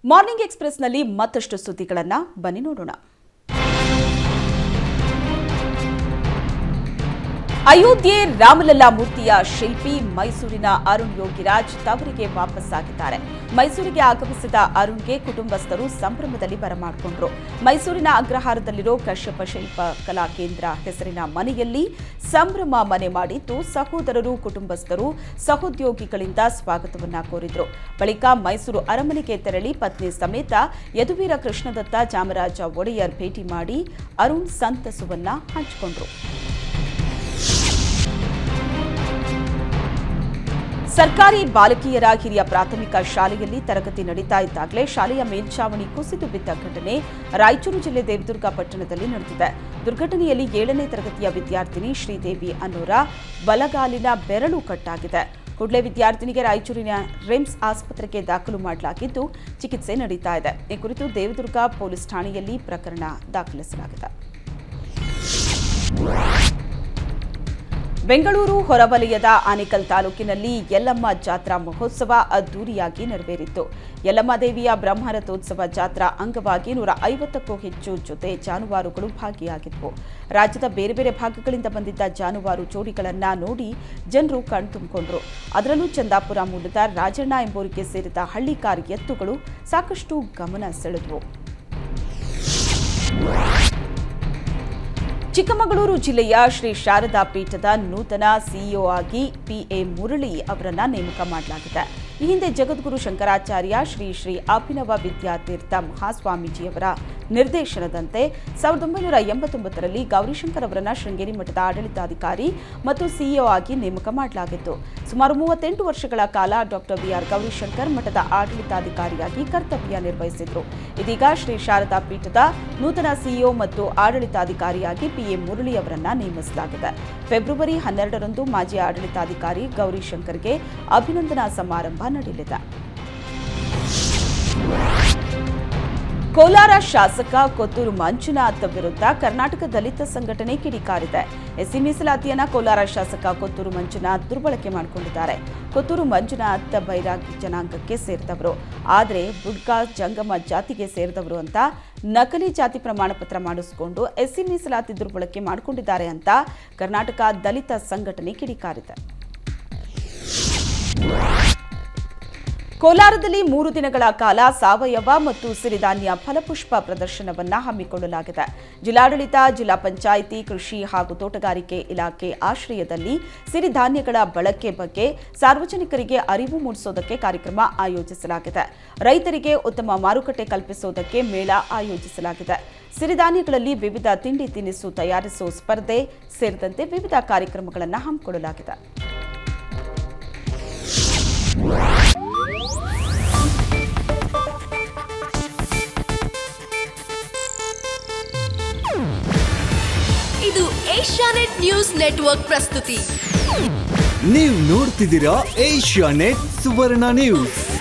morning ಎಕ್ಸ್ಪ್ರೆಸ್ನಲ್ಲಿ ಮತ್ತಷ್ಟು ಸುದ್ದಿಗಳನ್ನು ಬನ್ನಿ ನೋಡೋಣ ಅಯೋಧ್ಯೆ ರಾಮಲಲ್ಲಾ ಮೂರ್ತಿಯ ಶಿಲ್ಪಿ ಮೈಸೂರಿನ ಅರುಣ್ ಯೋಗಿರಾಜ್ ತವರಿಗೆ ವಾಪಸ್ಸಾಗಿದ್ದಾರೆ ಮೈಸೂರಿಗೆ ಆಗಮಿಸಿದ ಅರುಣ್ಗೆ ಕುಟುಂಬಸ್ಥರು ಸಂಭ್ರಮದಲ್ಲಿ ಬರಮಾಡಿಕೊಂಡ್ರು ಮೈಸೂರಿನ ಅಗ್ರಹಾರದಲ್ಲಿರೋ ಕಶ್ಯಪ ಶಿಲ್ಪ ಕಲಾ ಕೇಂದ್ರ ಹೆಸರಿನ ಮನೆಯಲ್ಲಿ ಸಂಭ್ರಮ ಮನೆ ಮಾಡಿದ್ದು ಸಹೋದರರು ಕುಟುಂಬಸ್ಥರು ಸಹೋದ್ಯೋಗಿಗಳಿಂದ ಸ್ವಾಗತವನ್ನ ಕೋರಿದ್ರು ಬಳಿಕ ಮೈಸೂರು ಅರಮನೆಗೆ ತೆರಳಿ ಪತ್ನಿ ಸಮೇತ ಯದುವೀರ ಕೃಷ್ಣದತ್ತ ಚಾಮರಾಜ ಒಡೆಯರ್ ಭೇಟಿ ಮಾಡಿ ಅರುಣ್ ಸಂತಸವನ್ನ ಹಂಚಿಕೊಂಡ್ರು ಸರ್ಕಾರಿ ಬಾಲಕಿಯರ ಹಿರಿಯ ಪ್ರಾಥಮಿಕ ಶಾಲೆಯಲ್ಲಿ ತರಗತಿ ನಡೀತಾ ಇದ್ದಾಗಲೇ ಶಾಲೆಯ ಮೇಲ್ಛಾವಣಿ ಕುಸಿದು ಬಿದ್ದ ಘಟನೆ ರಾಯಚೂರು ಜಿಲ್ಲೆ ದೇವದುರ್ಗ ಪಟ್ಟಣದಲ್ಲಿ ನಡೆದಿದೆ ದುರ್ಘಟನೆಯಲ್ಲಿ ಏಳನೇ ತರಗತಿಯ ವಿದ್ಯಾರ್ಥಿನಿ ಶ್ರೀದೇವಿ ಅನ್ನೋರ ಬಲಗಾಲಿನ ಬೆರಳು ಕಟ್ಟಾಗಿದೆ ಕೂಡಲೇ ವಿದ್ಯಾರ್ಥಿನಿಗೆ ರಾಯಚೂರಿನ ರಿಮ್ಸ್ ಆಸ್ಪತ್ರೆಗೆ ದಾಖಲು ಮಾಡಲಾಗಿದ್ದು ಚಿಕಿತ್ಸೆ ನಡೀತಾ ಇದೆ ಈ ಕುರಿತು ದೇವದುರ್ಗ ಪೊಲೀಸ್ ಠಾಣೆಯಲ್ಲಿ ಪ್ರಕರಣ ದಾಖಲಿಸಲಾಗಿದೆ ಬೆಂಗಳೂರು ಹೊರವಲಯದ ಆನೇಕಲ್ ತಾಲೂಕಿನಲ್ಲಿ ಯಲ್ಲಮ್ಮ ಜಾತ್ರಾ ಮಹೋತ್ಸವ ಅದ್ದೂರಿಯಾಗಿ ನೆರವೇರಿತ್ತು ಯಲ್ಲಮ್ಮ ದೇವಿಯ ಬ್ರಹ್ಮರಥೋತ್ಸವ ಜಾತ್ರಾ ಅಂಗವಾಗಿ ನೂರ ಐವತ್ತಕ್ಕೂ ಹೆಚ್ಚು ಜೊತೆ ಜಾನುವಾರುಗಳು ಭಾಗಿಯಾಗಿದ್ವು ರಾಜ್ಯದ ಬೇರೆ ಬೇರೆ ಭಾಗಗಳಿಂದ ಬಂದಿದ್ದ ಜಾನುವಾರು ಜೋಡಿಗಳನ್ನ ನೋಡಿ ಜನರು ಕಣ್ತುಂಬಿಕೊಂಡ್ರು ಅದರಲ್ಲೂ ಚಂದಾಪುರ ಮೂಲದ ರಾಜಣ್ಣ ಎಂಬುವರಿಗೆ ಸೇರಿದ ಹಳ್ಳಿಕಾರ್ ಎತ್ತುಗಳು ಸಾಕಷ್ಟು ಗಮನ ಸೆಳೆದವು ಚಿಕ್ಕಮಗಳೂರು ಜಿಲ್ಲೆಯ ಶ್ರೀ ಶಾರದಾ ಪೀಠದ ನೂತನ ಸಿಇಒ ಆಗಿ ಪಿಎ ಮುರಳಿ ಅವರನ್ನ ನೇಮಕ ಮಾಡಲಾಗಿದೆ ಈ ಹಿಂದೆ ಜಗದ್ಗುರು ಶಂಕರಾಚಾರ್ಯ ಶ್ರೀ ಶ್ರೀ ಅಭಿನವ ವಿದ್ಯಾತೀರ್ಥ ಮಹಾಸ್ವಾಮೀಜಿಯವರ ನಿರ್ದೇಶನದಂತೆ ಸಾವಿರದ ಒಂಬೈನೂರ ಎಂಬತ್ತೊಂಬತ್ತರಲ್ಲಿ ಗೌರಿಶಂಕರ್ ಅವರನ್ನ ಶೃಂಗೇರಿ ಮಠದ ಆಡಳಿತಾಧಿಕಾರಿ ಮತ್ತು ಸಿಇಒ ಆಗಿ ನೇಮಕ ಮಾಡಲಾಗಿತ್ತು ಸುಮಾರು ಮೂವತ್ತೆಂಟು ವರ್ಷಗಳ ಕಾಲ ಡಾಕ್ಟರ್ ಬಿಆರ್ ಗೌರಿಶಂಕರ್ ಮಠದ ಆಡಳಿತಾಧಿಕಾರಿಯಾಗಿ ಕರ್ತವ್ಯ ನಿರ್ವಹಿಸಿದ್ರು ಇದೀಗ ಶ್ರೀ ಶಾರದಾ ಪೀಠದ ನೂತನ ಸಿಇಒ ಮತ್ತು ಆಡಳಿತಾಧಿಕಾರಿಯಾಗಿ ಪಿಎ ಮುರಳಿ ಅವರನ್ನ ನೇಮಿಸಲಾಗಿದೆ ಫೆಬ್ರವರಿ ಹನ್ನೆರಡರಂದು ಮಾಜಿ ಆಡಳಿತಾಧಿಕಾರಿ ಗೌರಿಶಂಕರ್ಗೆ ಅಭಿನಂದನಾ ಸಮಾರಂಭ ನಡೆಯಲಿದೆ ಕೋಲಾರ ಶಾಸಕ ಕೊತ್ತೂರು ಮಂಜುನಾಥ್ ವಿರುದ್ಧ ಕರ್ನಾಟಕ ದಲಿತ ಸಂಘಟನೆ ಕಿಡಿಕಾರಿದೆ ಎಸ್ಸಿ ಮೀಸಲಾತಿಯನ್ನ ಕೋಲಾರ ಶಾಸಕ ಕೊತ್ತೂರು ಮಂಜುನಾಥ್ ದುರ್ಬಳಕೆ ಮಾಡಿಕೊಂಡಿದ್ದಾರೆ ಕೊತ್ತೂರು ಮಂಜುನಾಥ್ ಬೈರಾಗಿ ಜನಾಂಗಕ್ಕೆ ಸೇರಿದವರು ಆದರೆ ಬುಡ್ಕಾ ಜಂಗಮ ಜಾತಿಗೆ ಸೇರಿದವರು ಅಂತ ನಕಲಿ ಜಾತಿ ಪ್ರಮಾಣ ಪತ್ರ ಮಾಡಿಸಿಕೊಂಡು ಎಸ್ಸಿ ಮೀಸಲಾತಿ ದುರ್ಬಳಕೆ ಮಾಡಿಕೊಂಡಿದ್ದಾರೆ ಅಂತ ಕರ್ನಾಟಕ ದಲಿತ ಸಂಘಟನೆ ಕಿಡಿಕಾರಿದೆ ಕೋಲಾರದಲ್ಲಿ ಮೂರು ದಿನಗಳ ಕಾಲ ಸಾವಯವ ಮತ್ತು ಸಿರಿಧಾನ್ಯ ಫಲಪುಷ್ಪ ಪ್ರದರ್ಶನವನ್ನ ಹಮ್ಮಿಕೊಳ್ಳಲಾಗಿದೆ ಜಿಲ್ಲಾಡಳಿತ ಜಿಲ್ಲಾ ಪಂಚಾಯಿತಿ ಕೃಷಿ ಹಾಗೂ ತೋಟಗಾರಿಕೆ ಇಲಾಖೆ ಆಶ್ರಯದಲ್ಲಿ ಸಿರಿಧಾನ್ಯಗಳ ಬಳಕೆ ಬಗ್ಗೆ ಸಾರ್ವಜನಿಕರಿಗೆ ಅರಿವು ಮೂಡಿಸೋದಕ್ಕೆ ಕಾರ್ಯಕ್ರಮ ಆಯೋಜಿಸಲಾಗಿದೆ ರೈತರಿಗೆ ಉತ್ತಮ ಮಾರುಕಟ್ಟೆ ಕಲ್ಪಿಸೋದಕ್ಕೆ ಮೇಳ ಆಯೋಜಿಸಲಾಗಿದೆ ಸಿರಿಧಾನ್ಯಗಳಲ್ಲಿ ವಿವಿಧ ತಿಂಡಿ ತಿನಿಸು ತಯಾರಿಸುವ ಸ್ಪರ್ಧೆ ಸೇರಿದಂತೆ ವಿವಿಧ ಕಾರ್ಯಕ್ರಮಗಳನ್ನು ಹಮ್ಮಿಕೊಳ್ಳಲಾಗಿದೆ ಇದು ಏಷ್ಯಾನೆಟ್ ನ್ಯೂಸ್ ನೆಟ್ವರ್ಕ್ ಪ್ರಸ್ತುತಿ ನೀವು ನೋಡ್ತಿದ್ದೀರಾ ಏಷ್ಯಾ ನೆಟ್ ಸುವರ್ಣ ನ್ಯೂಸ್